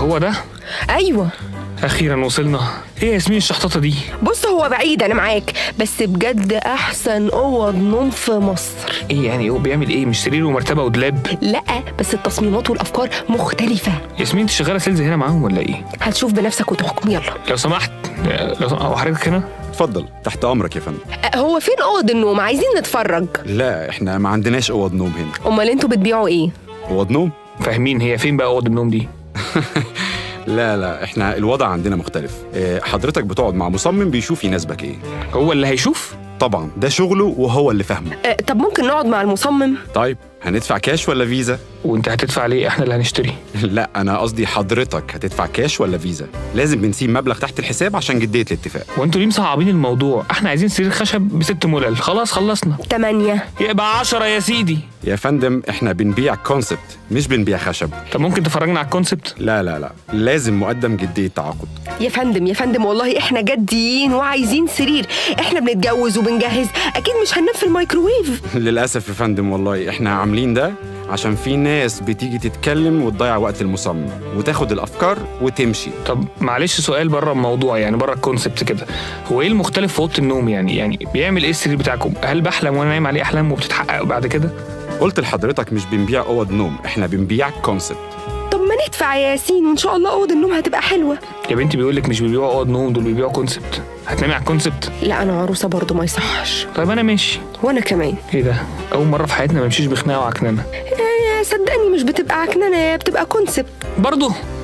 هو ده ايوه اخيرا وصلنا ايه يا ياسمين الشحططه دي بص هو بعيد انا معاك بس بجد احسن اوض نوم في مصر ايه يعني هو بيعمل ايه مش سرير ومرتبه ودولاب لا بس التصميمات والافكار مختلفه ياسمين انت شغاله سيلز هنا معاهم ولا ايه هتشوف بنفسك وتحكم يلا لو سمحت لو سمحت هو حضرتك هنا اتفضل تحت امرك يا فندم أه، هو فين اوض النوم عايزين نتفرج لا احنا ما عندناش اوض نوم هنا امال انتوا بتبيعوا ايه اوض نوم فاهمين هي فين بقى اوضه النوم دي لا لا احنا الوضع عندنا مختلف اه، حضرتك بتقعد مع مصمم بيشوف يناسبك ايه هو اللي هيشوف طبعا ده شغله وهو اللي فاهمه أه، طب ممكن نقعد مع المصمم طيب هندفع كاش ولا فيزا وانت هتدفع ليه احنا اللي هنشتري لا انا قصدي حضرتك هتدفع كاش ولا فيزا لازم بنسيب مبلغ تحت الحساب عشان جديه الاتفاق وانتوا ليه مصعبين الموضوع احنا عايزين سرير خشب بست ملل خلاص خلصنا تمانية يبقى عشرة يا سيدي يا فندم احنا بنبيع كونسبت مش بنبيع خشب طب ممكن تفرجنا على الكونسبت لا لا لا لازم مقدم جديه تعاقد يا فندم يا فندم والله احنا جديين وعايزين سرير احنا بنتجوز وبنجهز اكيد مش هننام في الميكروويف للاسف يا فندم والله احنا عاملين ده عشان في ناس بتيجي تتكلم وتضيع وقت المصمم وتاخد الافكار وتمشي طب معلش سؤال بره الموضوع يعني بره الكونسبت كده هو ايه المختلف في اوضه النوم يعني يعني بيعمل ايه السرير بتاعكم هل بحلم وانا نايم عليه احلام وبتتحقق بعد كده قلت لحضرتك مش بنبيع اوض نوم احنا بنبيع كونسبت طب ما ندفع يا ياسين وان شاء الله اوض النوم هتبقى حلوه يا بنتي بيقول لك مش بيبيعوا اوض نوم دول بيبيعوا كونسبت هتنامي على الكونسبت لا انا عروسه برضه ما يصحش طيب انا ماشي وانا كمان ايه ده اول مره في حياتنا ما نمشيش بخناقه وعكننه يا صدقني مش بتبقى عكننه بتبقى كونسبت برضه